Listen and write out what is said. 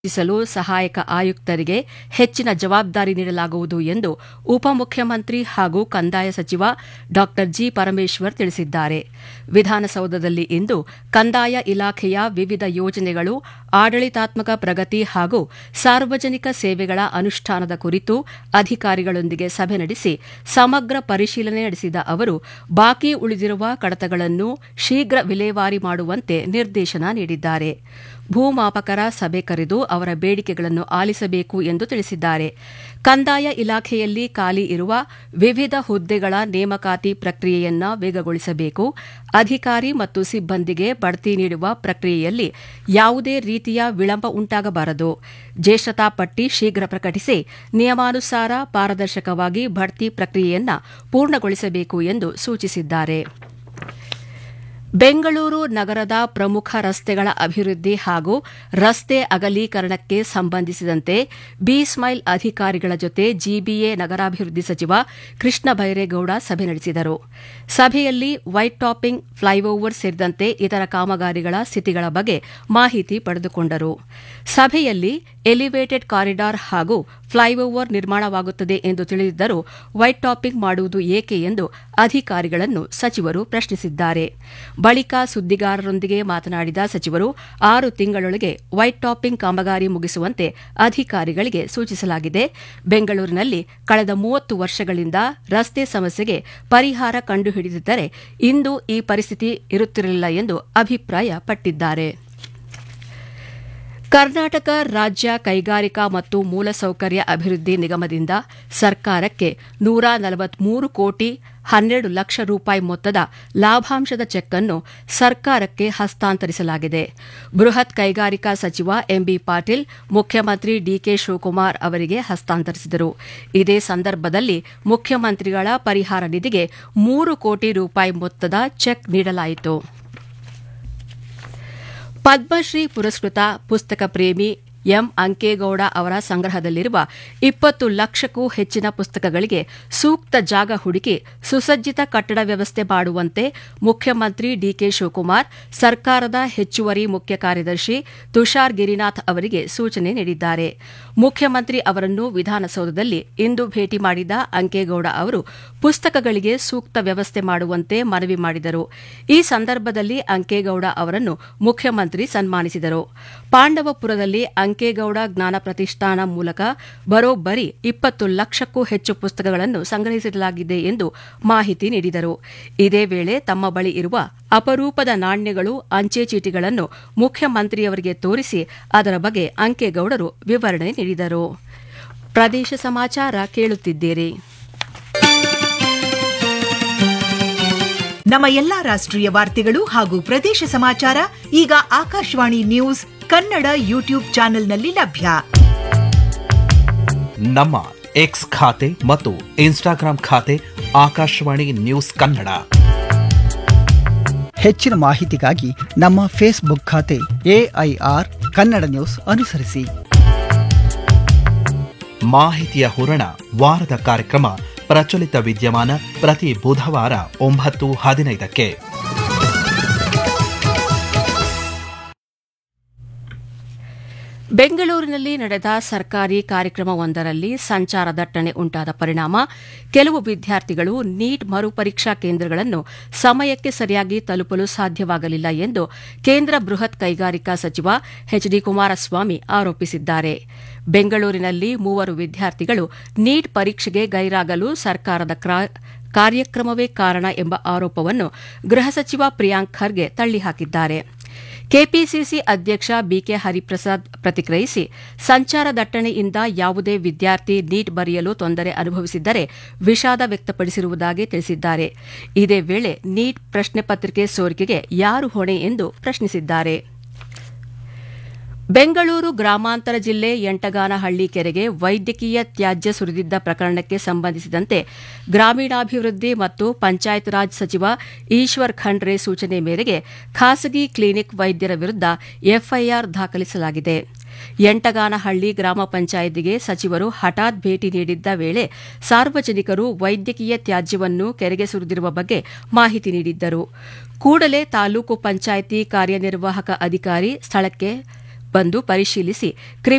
ಗುರುತಿಸಲು ಸಹಾಯಕ ಆಯುಕ್ತರಿಗೆ ಹೆಚ್ಚಿನ ಜವಾಬ್ದಾರಿ ನೀಡಲಾಗುವುದು ಎಂದು ಉಪಮುಖ್ಯಮಂತ್ರಿ ಹಾಗೂ ಕಂದಾಯ ಸಚಿವ ಡಾ ಜಿ ಪರಮೇಶ್ವರ್ ತಿಳಿಸಿದ್ದಾರೆ ವಿಧಾನಸೌಧದಲ್ಲಿ ಇಂದು ಕಂದಾಯ ಇಲಾಖೆಯ ವಿವಿಧ ಯೋಜನೆಗಳು ಆಡಳಿತಾತ್ಮಕ ಪ್ರಗತಿ ಹಾಗೂ ಸಾರ್ವಜನಿಕ ಸೇವೆಗಳ ಅನುಷ್ಠಾನದ ಕುರಿತು ಅಧಿಕಾರಿಗಳೊಂದಿಗೆ ಸಭೆ ನಡೆಸಿ ಸಮಗ್ರ ಪರಿಶೀಲನೆ ನಡೆಸಿದ ಅವರು ಬಾಕಿ ಉಳಿದಿರುವ ಕಡತಗಳನ್ನು ಶೀಘ್ರ ವಿಲೇವಾರಿ ಮಾಡುವಂತೆ ನಿರ್ದೇಶನ ನೀಡಿದ್ದಾರೆ ಭೂಮಾಪಕರ ಸಭೆ ಕರೆದು ಅವರ ಬೇಡಿಕೆಗಳನ್ನು ಆಲಿಸಬೇಕು ಎಂದು ತಿಳಿಸಿದ್ದಾರೆ ಕಂದಾಯ ಇಲಾಖೆಯಲ್ಲಿ ಖಾಲಿ ಇರುವ ವಿವಿಧ ಹುದ್ದೆಗಳ ನೇಮಕಾತಿ ಪ್ರಕ್ರಿಯೆಯನ್ನು ವೇಗಗೊಳಿಸಬೇಕು ಅಧಿಕಾರಿ ಮತ್ತು ಸಿಬ್ಬಂದಿಗೆ ಬಡ್ತಿ ನೀಡುವ ಪ್ರಕ್ರಿಯೆಯಲ್ಲಿ ಯಾವುದೇ ರೀತಿಯ ವಿಳಂಬ ಉಂಟಾಗಬಾರದು ಜ್ಯೇಷ್ಠತಾ ಪಟ್ಟಿ ಶೀಘ್ರ ಪ್ರಕಟಿಸಿ ನಿಯಮಾನುಸಾರ ಪಾರದರ್ಶಕವಾಗಿ ಬಡ್ತಿ ಪ್ರಕ್ರಿಯೆಯನ್ನು ಪೂರ್ಣಗೊಳಿಸಬೇಕು ಎಂದು ಸೂಚಿಸಿದ್ದಾರೆ ಬೆಂಗಳೂರು ನಗರದ ಪ್ರಮುಖ ರಸ್ತೆಗಳ ಅಭಿವೃದ್ಧಿ ಹಾಗೂ ರಸ್ತೆ ಅಗಲೀಕರಣಕ್ಕೆ ಸಂಬಂಧಿಸಿದಂತೆ ಬಿ ಸ್ಮೈಲ್ ಅಧಿಕಾರಿಗಳ ಜೊತೆ ಜಿಬಿಎ ನಗರಾಭಿವೃದ್ಧಿ ಸಚಿವ ಕೃಷ್ಣ ಬೈರೇಗೌಡ ಸಭೆ ನಡೆಸಿದರು ಸಭೆಯಲ್ಲಿ ವೈಟ್ ಟಾಪಿಂಗ್ ಫ್ಲೈಓವರ್ ಸೇರಿದಂತೆ ಇತರ ಕಾಮಗಾರಿಗಳ ಸ್ಥಿತಿಗಳ ಬಗ್ಗೆ ಮಾಹಿತಿ ಪಡೆದುಕೊಂಡರು ಸಭೆಯಲ್ಲಿ ಎಲಿವೇಟೆಡ್ ಕಾರಿಡಾರ್ ಹಾಗೂ ಫ್ಲೈಓವರ್ ನಿರ್ಮಾಣವಾಗುತ್ತದೆ ಎಂದು ತಿಳಿದಿದ್ದರೂ ವೈಟ್ ಟಾಪಿಂಗ್ ಮಾಡುವುದು ಏಕೆ ಎಂದು ಅಧಿಕಾರಿಗಳನ್ನು ಸಚಿವರು ಪ್ರಶ್ನಿಸಿದ್ದಾರೆ ಬಳಿಕ ಸುದ್ದಿಗಾರರೊಂದಿಗೆ ಮಾತನಾಡಿದ ಸಚಿವರು ಆರು ತಿಂಗಳೊಳಗೆ ವೈಟ್ ಟಾಪಿಂಗ್ ಕಾಮಗಾರಿ ಮುಗಿಸುವಂತೆ ಅಧಿಕಾರಿಗಳಿಗೆ ಸೂಚಿಸಲಾಗಿದೆ ಬೆಂಗಳೂರಿನಲ್ಲಿ ಕಳೆದ ಮೂವತ್ತು ವರ್ಷಗಳಿಂದ ರಸ್ತೆ ಸಮಸ್ಯೆಗೆ ಪರಿಹಾರ ಕಂಡುಹಿಡಿದಿದ್ದರೆ ಇಂದು ಈ ಪರಿಸ್ಥಿತಿ ಇರುತ್ತಿರಲಿಲ್ಲ ಎಂದು ಅಭಿಪ್ರಾಯಪಟ್ಟಿದ್ದಾರೆ ಕರ್ನಾಟಕ ರಾಜ್ಯ ಕೈಗಾರಿಕಾ ಮತ್ತು ಮೂಲಸೌಕರ್ಯ ಅಭಿವೃದ್ಧಿ ನಿಗಮದಿಂದ ಸರ್ಕಾರಕ್ಕೆ ನೂರ ನಲವತ್ಮೂರು ಕೋಟಿ ಹನ್ನೆರಡು ಲಕ್ಷ ರೂಪಾಯಿ ಮೊತ್ತದ ಲಾಭಾಂಶದ ಚೆಕ್ ಅನ್ನು ಸರ್ಕಾರಕ್ಕೆ ಹಸ್ತಾಂತರಿಸಲಾಗಿದೆ ಬೃಹತ್ ಕೈಗಾರಿಕಾ ಸಚಿವ ಎಂಬಿ ಪಾಟೀಲ್ ಮುಖ್ಯಮಂತ್ರಿ ಡಿಕೆ ಶಿವಕುಮಾರ್ ಅವರಿಗೆ ಹಸ್ತಾಂತರಿಸಿದರು ಇದೇ ಸಂದರ್ಭದಲ್ಲಿ ಮುಖ್ಯಮಂತ್ರಿಗಳ ಪರಿಹಾರ ನಿಧಿಗೆ ಮೂರು ಕೋಟಿ ರೂಪಾಯಿ ಮೊತ್ತದ ಚೆಕ್ ನೀಡಲಾಯಿತು ಪದ್ಮಶ್ರೀ ಪುರಸ್ಕೃತ ಪುಸ್ತಕ ಪ್ರೇಮಿ ಎಂ ಅಂಕೇಗೌಡ ಅವರ ಸಂಗ್ರಹದಲ್ಲಿರುವ ಇಪ್ಪತ್ತು ಲಕ್ಷಕ್ಕೂ ಹೆಚ್ಚಿನ ಪುಸ್ತಕಗಳಿಗೆ ಸೂಕ್ತ ಜಾಗ ಹುಡುಕಿ ಸುಸಜ್ಜಿತ ಕಟ್ಟಡ ವ್ಯವಸ್ಥೆ ಮಾಡುವಂತೆ ಮುಖ್ಯಮಂತ್ರಿ ಡಿಕೆ ಶಿವಕುಮಾರ್ ಸರ್ಕಾರದ ಹೆಚ್ಚುವರಿ ಮುಖ್ಯ ಕಾರ್ಯದರ್ಶಿ ತುಷಾರ್ ಗಿರಿನಾಥ್ ಅವರಿಗೆ ಸೂಚನೆ ನೀಡಿದ್ದಾರೆ ಮುಖ್ಯಮಂತ್ರಿ ಅವರನ್ನು ವಿಧಾನಸೌಧದಲ್ಲಿ ಇಂದು ಭೇಟಿ ಮಾಡಿದ ಅಂಕೇಗೌಡ ಅವರು ಪುಸ್ತಕಗಳಿಗೆ ಸೂಕ್ತ ವ್ಯವಸ್ಥೆ ಮಾಡುವಂತೆ ಮನವಿ ಮಾಡಿದರು ಈ ಸಂದರ್ಭದಲ್ಲಿ ಅಂಕೇಗೌಡ ಅವರನ್ನು ಮುಖ್ಯಮಂತ್ರಿ ಸನ್ಮಾನಿಸಿದರು ಪಾಂಡವಪುರದಲ್ಲಿ ಅಂಕೇಗೌಡ ಜ್ಞಾನ ಪ್ರತಿಷ್ಠಾನ ಮೂಲಕ ಬರೋಬ್ಬರಿ ಇಪ್ಪತ್ತು ಲಕ್ಷಕ್ಕೂ ಹೆಚ್ಚು ಪುಸ್ತಕಗಳನ್ನು ಸಂಗ್ರಹಿಸಲಾಗಿದೆ ಎಂದು ಮಾಹಿತಿ ನೀಡಿದರು ಇದೇ ವೇಳೆ ತಮ್ಮ ಬಳಿ ಇರುವ ಅಪರೂಪದ ನಾಣ್ಯಗಳು ಅಂಚೆ ಚೀಟಿಗಳನ್ನು ಮುಖ್ಯಮಂತ್ರಿಯವರಿಗೆ ತೋರಿಸಿ ಅದರ ಬಗ್ಗೆ ಅಂಕೇಗೌಡರು ವಿವರಣೆ ನೀಡಿದರು ಪ್ರದೇಶ ಸಮಾಚಾರ ಕೇಳುತ್ತಿದ್ದೀರಿ ನಮ್ಮ ಎಲ್ಲಾ ರಾಷ್ಟ್ರೀಯ ವಾರ್ತೆಗಳು ಹಾಗೂ ಪ್ರದೇಶ ಸಮಾಚಾರ ಈಗ ಆಕಾಶವಾಣಿ ನ್ಯೂಸ್ ಕನ್ನಡ ಯೂಟ್ಯೂಬ್ ಚಾನೆಲ್ನಲ್ಲಿ ಲಭ್ಯ ನಮ್ಮ ಎಕ್ಸ್ ಖಾತೆ ಮತ್ತು ಇನ್ಸ್ಟಾಗ್ರಾಂ ಖಾತೆ ಆಕಾಶವಾಣಿ ನ್ಯೂಸ್ ಕನ್ನಡ ಹೆಚ್ಚಿನ ಮಾಹಿತಿಗಾಗಿ ನಮ್ಮ ಫೇಸ್ಬುಕ್ ಖಾತೆ ಎಐಆರ್ ಕನ್ನಡ ನ್ಯೂಸ್ ಅನುಸರಿಸಿ ಮಾಹಿತಿಯ ಹೂರಣ ವಾರದ ಕಾರ್ಯಕ್ರಮ ಪ್ರಚಲಿತ ವಿದ್ಯಮಾನ ಪ್ರತಿ ಬುಧವಾರ ಒಂಬತ್ತು ಹದಿನೈದಕ್ಕೆ ಬೆಂಗಳೂರಿನಲ್ಲಿ ನಡೆದ ಸರ್ಕಾರಿ ಕಾರ್ಯಕ್ರಮವೊಂದರಲ್ಲಿ ಸಂಚಾರ ದಟ್ಟಣೆ ಉಂಟಾದ ಪರಿಣಾಮ ಕೆಲವು ವಿದ್ಯಾರ್ಥಿಗಳು ನೀಟ್ ಮರುಪರೀಕ್ಷಾ ಕೇಂದ್ರಗಳನ್ನು ಸಮಯಕ್ಕೆ ಸರಿಯಾಗಿ ತಲುಪಲು ಸಾಧ್ಯವಾಗಲಿಲ್ಲ ಎಂದು ಕೇಂದ್ರ ಬೃಹತ್ ಕೈಗಾರಿಕಾ ಸಚಿವ ಎಚ್ ಡಿ ಕುಮಾರಸ್ವಾಮಿ ಆರೋಪಿಸಿದ್ದಾರೆ ಬೆಂಗಳೂರಿನಲ್ಲಿ ಮೂವರು ವಿದ್ಯಾರ್ಥಿಗಳು ನೀಟ್ ಪರೀಕ್ಷೆಗೆ ಗೈರಾಗಲು ಸರ್ಕಾರದ ಕಾರ್ಯಕ್ರಮವೇ ಕಾರಣ ಎಂಬ ಆರೋಪವನ್ನು ಗೃಹ ಸಚಿವ ಪ್ರಿಯಾಂಕ್ ಖರ್ಗೆ ತಳ್ಳಿಹಾಕಿದ್ದಾರೆ ಕೆಪಿಸಿಸಿ ಅಧ್ಯಕ್ಷ ಬಿಕೆ ಹರಿಪ್ರಸಾದ್ ಪ್ರತಿಕ್ರಿಯಿಸಿ ಸಂಚಾರ ದಟ್ಟಣೆಯಿಂದ ಯಾವುದೇ ವಿದ್ಯಾರ್ಥಿ ನೀಟ್ ಬರೆಯಲು ತೊಂದರೆ ಅನುಭವಿಸಿದ್ದರೆ ವಿಷಾದ ವ್ಯಕ್ತಪಡಿಸಿರುವುದಾಗಿ ತಿಳಿಸಿದ್ದಾರೆ ಇದೇ ವೇಳೆ ನೀಟ್ ಪ್ರಶ್ನೆ ಪತ್ರಿಕೆ ಸೋರಿಕೆಗೆ ಯಾರು ಹೊಣೆ ಎಂದು ಪ್ರಶ್ನಿಸಿದ್ದಾರೆ ಬೆಂಗಳೂರು ಗ್ರಾಮಾಂತರ ಜಿಲ್ಲೆ ಎಂಟಗಾನಹಳ್ಳಿ ಕೆರೆಗೆ ವೈದ್ಯಕೀಯ ತ್ಯಾಜ್ಯ ಸುರಿದಿದ್ದ ಪ್ರಕರಣಕ್ಕೆ ಸಂಬಂಧಿಸಿದಂತೆ ಗ್ರಾಮೀಣಾಭಿವೃದ್ಧಿ ಮತ್ತು ಪಂಚಾಯತ್ ರಾಜ್ ಸಚಿವ ಈಶ್ವರ್ ಖಂಡ್ರೆ ಸೂಚನೆ ಮೇರೆಗೆ ಖಾಸಗಿ ಕ್ಲಿನಿಕ್ ವೈದ್ಯರ ವಿರುದ್ದ ಎಫ್ಐಆರ್ ದಾಖಲಿಸಲಾಗಿದೆ ಎಂಟಗಾನಹಳ್ಳಿ ಗ್ರಾಮ ಪಂಚಾಯಿತಿಗೆ ಸಚಿವರು ಹಠಾತ್ ಭೇಟಿ ನೀಡಿದ್ದ ವೇಳೆ ಸಾರ್ವಜನಿಕರು ವೈದ್ಯಕೀಯ ತ್ಯಾಜ್ಯವನ್ನು ಕೆರೆಗೆ ಸುರಿದಿರುವ ಬಗ್ಗೆ ಮಾಹಿತಿ ನೀಡಿದ್ದರು ಕೂಡಲೇ ತಾಲೂಕು ಪಂಚಾಯಿತಿ ಕಾರ್ಯನಿರ್ವಾಹಕ ಅಧಿಕಾರಿ ಸ್ಥಳಕ್ಕೆ ಬಂದು ಪರಿಶೀಲಿಸಿ